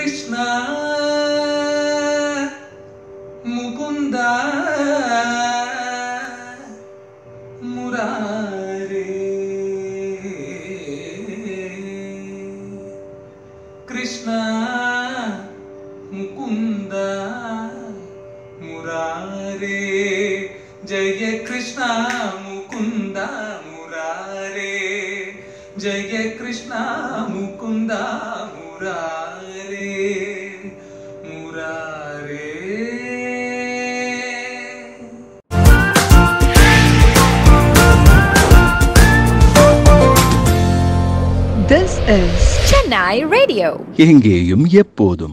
கிருஷ்ணா முகுந்தா முராரே கிருஷ்ணா முகுந்தா முராரே ஜெய கிருஷ்ணா முகுந்தா முராரே ஜெய Krishna Mukunda Murare Murare This is Chennai Radio. எங்கேயும் எப்போதும்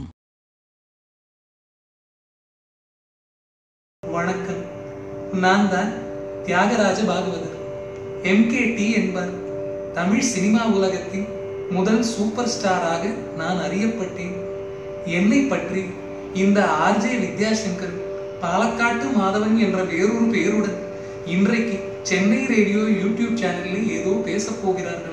வணக்கம் நான் தான் தியாகராஜ பாகவதர் எம்கேடி என்பார் தமிழ் சினிமா உலகத்தின் முதல் சூப்பர் ஸ்டாராக நான் அறியப்பட்டேன் என்னை பற்றி இந்த ஆர்ஜே வித்யாசங்கர் பாலக்காட்டு மாதவன் என்ற வேறொரு பெயருடன் இன்றைக்கு சென்னை ரேடியோ யூடியூப் சேனலில் ஏதோ பேசப் போகிறார்களாம்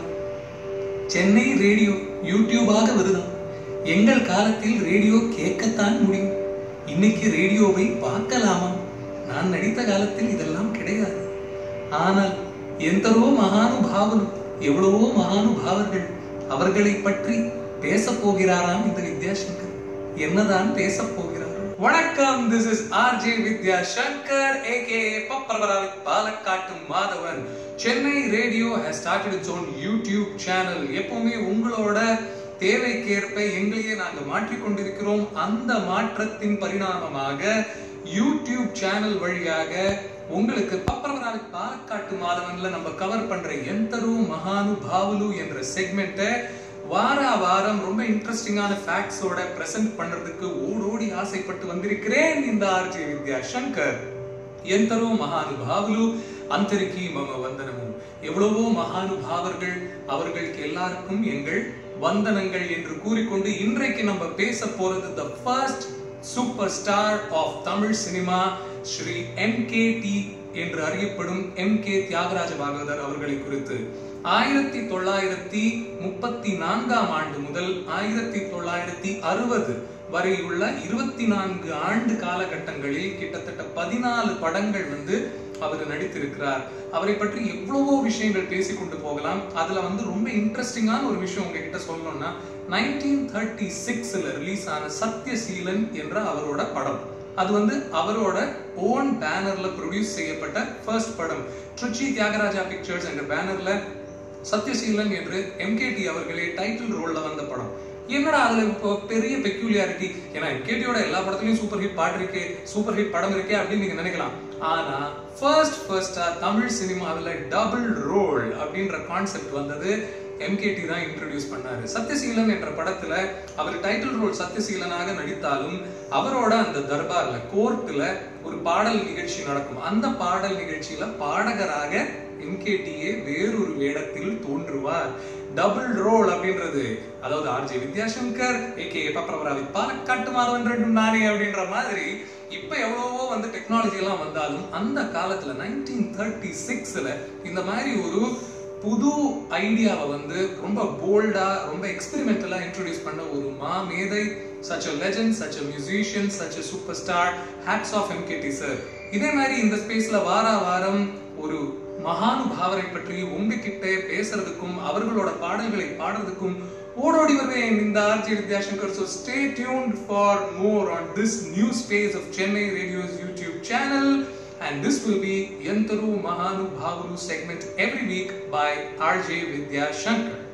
சென்னை ரேடியோ யூடியூபாக வருதாம் எங்கள் காலத்தில் ரேடியோ கேட்கத்தான் முடியும் இன்னைக்கு ரேடியோவை பார்க்கலாமா நான் நடித்த காலத்தில் இதெல்லாம் கிடையாது ஆனால் எந்தரோ மகானுபாவனும் எவ்வளவோ மகானுபாவர்கள் அவர்களை பற்றி பேசப் போகிறாராம் இந்த வித்யாசங்கர் என்னதான் பேசப் போகிறார் வணக்கம் this is RJ Vidya Shankar AK பப்பரவராவின் பாலக்காட்டு Madhavan Chennai radio has started its own YouTube channel எப்பவுமே உங்களோட தேவைக்கேற்ப எங்களையே நாங்கள் மாற்றிக்கொண்டிருக்கிறோம் அந்த மாற்றத்தின் பரிணாமமாக யூடியூப் சேனல் வழியாக உங்களுக்கு பப்பரவராவின் பாலக்காட்டு மாதவன்ல நம்ம கவர் பண்ற எந்தரு மகானு பாவுலு என்ற செக்மெண்ட்டை வார வாரம் ரொம்ப இன்ட்ரெஸ்டிங்கான ஃபேக்ட்ஸோட பிரசன்ட் பண்றதுக்கு ஓடோடி ஆசைப்பட்டு வந்திருக்கிறேன் இந்த ஆர்ஜே வித்யா சங்கர் ఎంతరో మహానుభావులు அந்தரிக்கி மம வந்தனமும் எவ்வளவோ மகானுபாவர்கள் அவர்களுக்கு எல்லாருக்கும் எங்கள் வந்தனங்கள் என்று கூறிக்கொண்டு இன்றைக்கு நம்ம பேச போறது the first super star of Tamil cinema Shri M K T என்று அறியப்படும் எம் கே தியாகராஜ பாகவதர் அவர்களை குறித்து ஆயிரத்தி தொள்ளாயிரத்தி முப்பத்தி நான்காம் ஆண்டு முதல் ஆயிரத்தி தொள்ளாயிரத்தி அறுபது வரையுள்ள இருபத்தி நான்கு ஆண்டு காலகட்டங்களில் கிட்டத்தட்ட பதினாலு படங்கள் வந்து அவர் நடித்திருக்கிறார் அவரை பற்றி எவ்வளவோ விஷயங்கள் பேசி கொண்டு போகலாம் அதுல வந்து ரொம்ப இன்ட்ரெஸ்டிங்கான ஒரு விஷயம் உங்ககிட்ட சொல்லணும்னா நைன்டீன் தேர்ட்டி சிக்ஸ்ல ரிலீஸ் ஆன சத்யசீலன் என்ற அவரோட படம் அது வந்து அவரோட ஓன் பேனர்ல ப்ரொடியூஸ் செய்யப்பட்ட ஃபர்ஸ்ட் படம் ட்ரிச்சி தியாகராஜா பிக்சர்ஸ் என்ற பேனர்ல சத்யசீலன் என்று எம்கேடி அவர்களே டைட்டில் ரோல்ல வந்த படம் என்னடா அதுல இப்போ பெரிய பெக்யூலியாரிட்டி ஏன்னா எம்கேடியோட எல்லா படத்துலயும் சூப்பர் ஹிட் பாட்டு இருக்கே சூப்பர் ஹிட் படம் இருக்கே அப்படின்னு நீங்க நினைக்கலாம் ஆனா ஃபர்ஸ்ட் ஃபர்ஸ்டா தமிழ் சினிமாவில் டபுள் ரோல் அப்படின்ற கான்செப்ட் வந்தது எம்கேடி தான் இன்ட்ரடியூஸ் பண்ணாரு சத்யசீலன் என்ற படத்துல அவர் டைட்டில் ரோல் சத்யசீலனாக நடித்தாலும் அவரோட அந்த தர்பார்ல கோர்ட்ல ஒரு பாடல் நிகழ்ச்சி நடக்கும் அந்த பாடல் நிகழ்ச்சியில பாடகராக எம்கேடியே வேறொரு வேடத்தில் தோன்றுவார் டபுள் ரோல் அப்படின்றது அதாவது ஆர்ஜே வித்யாசங்கர் ஏகே பப்ரவராவி பாலக்காட்டு மாதவன் ரெண்டும் நானே அப்படின்ற மாதிரி இப்ப எவ்வளவோ வந்து டெக்னாலஜி எல்லாம் வந்தாலும் அந்த காலத்துல நைன்டீன் தேர்ட்டி சிக்ஸ்ல இந்த மாதிரி ஒரு புது ஐடியாவை வந்து ரொம்ப போல்டா ரொம்ப எக்ஸ்பெரிமெண்டலா இன்ட்ரோடியூஸ் பண்ண ஒரு மா மேதை such a legend such a musician such a super star hats off MKT sir இதே மாதிரி இந்த ஸ்பேஸ்ல வார வாரம் ஒரு மகானுபாவரை பற்றி உங்ககிட்ட பேசுறதுக்கும் அவர்களோட பாடல்களை பாடுறதுக்கும் ஓடோடி வருவேன் இந்த RJ Vidyasankar so stay tuned for more on this new space of Chennai radio's YouTube channel and this will be Yantaru Mahanu Bhavuru segment every week by RJ Vidya Shankar.